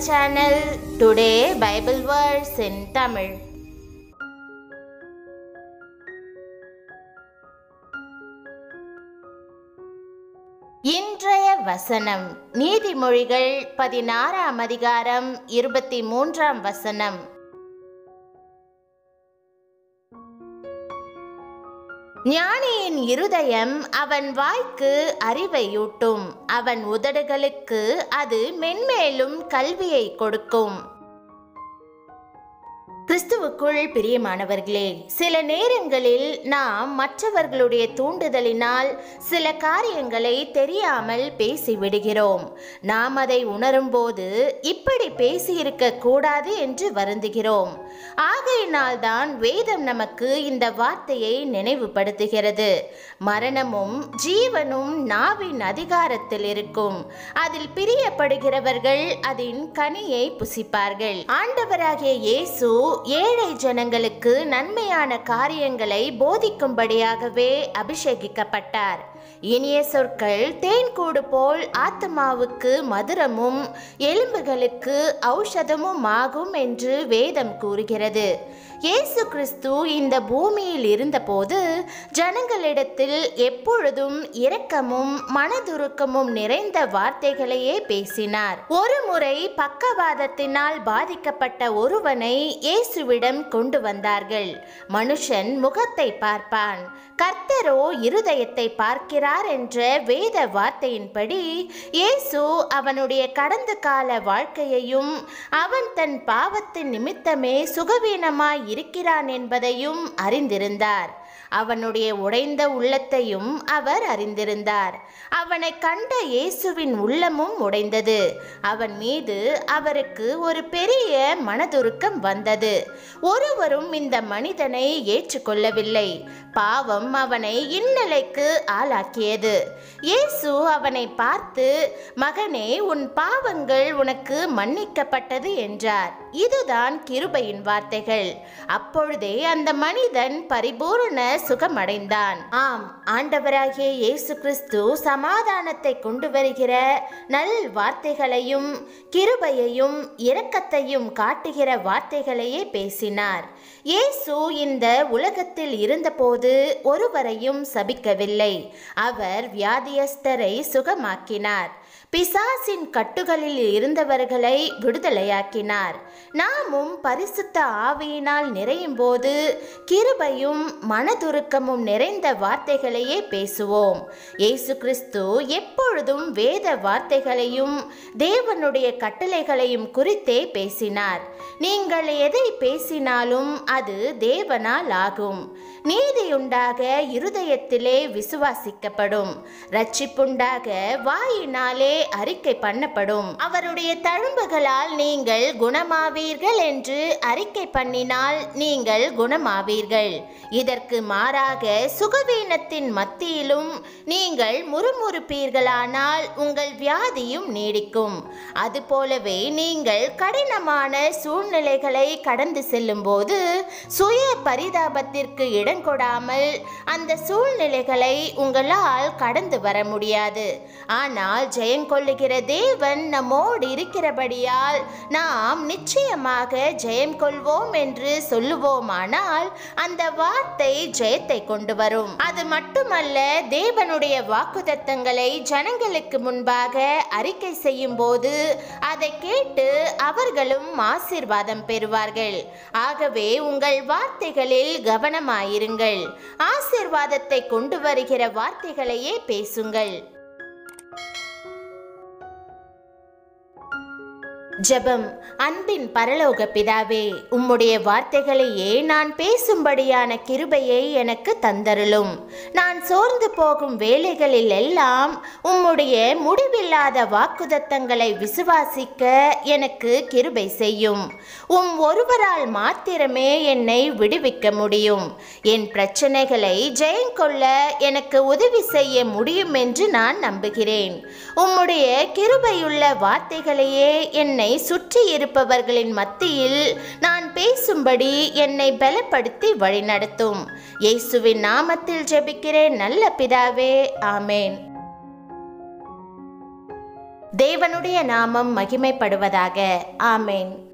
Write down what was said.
channel Today Bible Verse in Tamil. இன்றைய வசனம் நீதிமொழிகள் பதினாறாம் அதிகாரம் இருபத்தி மூன்றாம் வசனம் ஞானியின் இருதயம் அவன் வாய்க்கு அறிவையூட்டும் அவன் உதடுகளுக்கு அது மென்மேலும் கல்வியை கொடுக்கும் கிறிஸ்துவுக்குள் பிரியமானவர்களே சில நேரங்களில் நாம் மற்றவர்களுடைய தூண்டுதலினால் சில காரியங்களை தெரியாமல் பேசிவிடுகிறோம் நாம் அதை உணரும்போது இப்படி பேசியிருக்க கூடாது என்று வருந்துகிறோம் ஆகையினால் தான் வேதம் நமக்கு இந்த வார்த்தையை நினைவுபடுத்துகிறது மரணமும் ஜீவனும் நாவின் அதிகாரத்தில் இருக்கும் அதில் பிரியப்படுகிறவர்கள் அதன் கனியை புசிப்பார்கள் ஆண்டவராகிய இயேசு ஏழை ஜனங்களுக்கு நன்மையான காரியங்களை போதிக்கும்படியாகவே அபிஷேகிக்கப்பட்டார் இனிய சொற்கள் தேன்கூடு போல் ஆத்மாவுக்கு மதுரமும் எலும்புகளுக்கு ஔஷதமும் ஆகும் என்று வேதம் கூறுகிறது இயேசு கிறிஸ்து இந்த பூமியில் இருந்தபோது ஜனங்களிடத்தில் எப்பொழுதும் இரக்கமும் மனதுருக்கமும் நிறைந்த வார்த்தைகளையே பேசினார் ஒரு முறை பக்கவாதத்தினால் பாதிக்கப்பட்ட ஒருவனை இயேசுவிடம் கொண்டு வந்தார்கள் மனுஷன் முகத்தை பார்ப்பான் கர்த்தரோ இருதயத்தை பார்க்கிறார் என்ற வேத வார்த்தையின்படி இயேசு அவனுடைய கடந்த கால வாழ்க்கையையும் அவன் தன் பாவத்தின் நிமித்தமே சுகவீனமாய் இருக்கிறான் என்பதையும் அறிந்திருந்தார் அவனுடைய உடைந்த உள்ளத்தையும் அவர் அறிந்திருந்தார் அவனை கண்ட இயேசுவின் உள்ளமும் உடைந்தது அவன் மீது அவருக்கு ஒரு பெரிய மனதுருக்கம் வந்தது ஒருவரும் இந்த மனிதனை ஏற்றுக்கொள்ளவில்லை பாவம் அவனை இந்நிலைக்கு ஆளாக்கியது இயேசு அவனை பார்த்து மகனே உன் பாவங்கள் உனக்கு மன்னிக்கப்பட்டது என்றார் இதுதான் கிருபையின் வார்த்தைகள் அப்பொழுதே அந்த மனிதன் பரிபூர்ண சுகமடைந்தான் ஆம் ஆண்டவராகிய இயேசு கிறிஸ்து சமாதானத்தை கொண்டு வருகிற நல் வார்த்தைகளையும் கிருபையையும் இரக்கத்தையும் காட்டுகிற வார்த்தைகளையே பேசினார் இயேசு இந்த உலகத்தில் இருந்தபோது ஒருவரையும் சபிக்கவில்லை அவர் வியாதியஸ்தரை சுகமாக்கினார் பிசாசின் கட்டுகளில் இருந்தவர்களை விடுதலையாக்கினார் நாமும் பரிசுத்த ஆவியினால் நிறையும் போது கிருபையும் மனதுருக்கமும் நிறைந்த வார்த்தைகளையே பேசுவோம் இயேசு கிறிஸ்து எப்பொழுதும் வேத வார்த்தைகளையும் தேவனுடைய கட்டளைகளையும் குறித்தே பேசினார் நீங்கள் எதை பேசினாலும் அது தேவனால் ஆகும் நீதியுண்டாக இருதயத்திலே விசுவாசிக்கப்படும் ரட்சிப்புண்டாக வாயினாலே அறிக்கை பண்ணப்படும் அவருடைய தழும்புகளால் நீங்கள் குணமாவீர்கள் என்று அறிக்கை பண்ணினால் நீங்கள் குணமாவீர்கள் இதற்கு மாறாக சுகவீனத்தின் மத்தியிலும் நீங்கள் முறுமுறுப்பீர்களானால் உங்கள் வியாதியும் நீடிக்கும் அதுபோலவே நீங்கள் கடினமான சூழ்நிலைகளை கடந்து செல்லும்போது சுய பரிதாபத்திற்கு இடம் கொடாமல் அந்த சூழ்நிலைகளை உங்களால் கடந்து வர முடியாது ஆனால் ஜெயங்கொள்ளுகிற தேவன் நம்மோடு இருக்கிறபடியால் நாம் நிச்சயமாக ஜெயம் கொள்வோம் என்று சொல்லுவோமானால் அந்த வார்த்தை ஜெயத்தை கொண்டு வரும் அது மட்டுமல்ல தேவனுடைய வாக்குதத்தங்களை ஜனங்களுக்கு முன்பாக அறிக்கை செய்யும் போது அதை கேட்டு அவர்களும் ஆசீர்வாதம் பெறுவார்கள் ஆகவே உங்கள் வார்த்தைகளில் கவனமாயிருங்கள் ஆசீர்வாதத்தை கொண்டு வருகிற வார்த்தைகளையே பேசுங்கள் ஜெபம் அன்பின் பரலோக பிதாவே உம்முடைய வார்த்தைகளையே நான் பேசும்படியான கிருபையை எனக்கு தந்தருளும் நான் சோர்ந்து போகும் வேலைகளில் எல்லாம் உம்முடைய முடிவில்லாத வாக்குதத்தங்களை விசுவாசிக்க எனக்கு கிருபை செய்யும் உம் ஒருவரால் மாத்திரமே என்னை விடுவிக்க முடியும் என் பிரச்சனைகளை ஜெயங்கொள்ள எனக்கு உதவி செய்ய முடியும் என்று நான் நம்புகிறேன் உம்முடைய கிருபையுள்ள வார்த்தைகளையே என்னை சுற்றி இருப்பவர்களின் மத்தியில் நான் பேசும்படி என்னை பலப்படுத்தி வழிநடத்தும் இயேசுவின் நாமத்தில் ஜெபிக்கிறேன் நல்ல பிதாவே ஆமேன் தேவனுடைய நாமம் மகிமைப்படுவதாக ஆமேன்